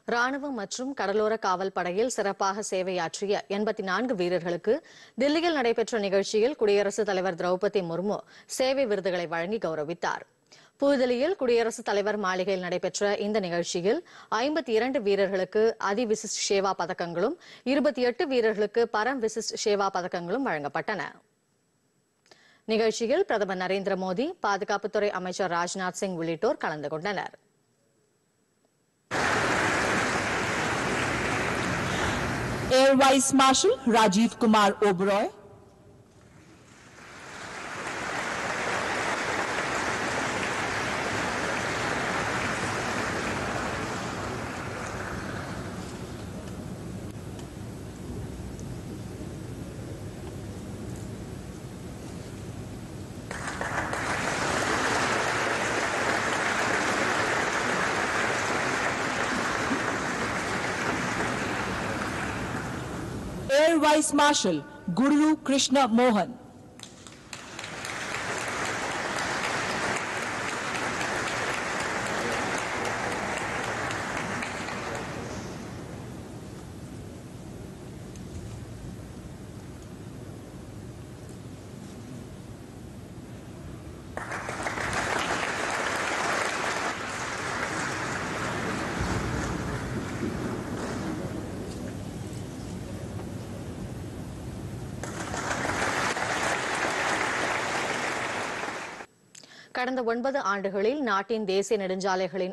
ராணுவம் மற்றும் கடலோர காவல் படையில் சிறப்பாக சேவையாற்றிய எண்பத்தி நான்கு வீரர்களுக்கு தில்லியில் நடைபெற்ற நிகழ்ச்சியில் குடியரசுத் தலைவர் திரௌபதி முர்மு சேவை விருதுகளை வழங்கி கௌரவித்தார் புதுதில்லியில் குடியரசுத் தலைவர் மாளிகையில் நடைபெற்ற இந்த நிகழ்ச்சியில் ஐம்பத்தி இரண்டு வீரர்களுக்கு அதிவிசிஸ்ட் சேவா பதக்கங்களும் இருபத்தி எட்டு வீரர்களுக்கு பரம் விசிஸ்ட் சேவா பதக்கங்களும் வழங்கப்பட்டன நிகழ்ச்சியில் பிரதமர் நரேந்திர மோடி பாதுகாப்புத்துறை அமைச்சர் ராஜ்நாத் சிங் உள்ளிட்டோர் கலந்து கொண்டனர் Air Vice Marshal Rajiv Kumar Oberoi, Air Vice Marshal Guru Krishna Mohan, கடந்த ஒன்பது ஆண்டுகளில் நாட்டின் தேசிய நெடுஞ்சாலைகளின்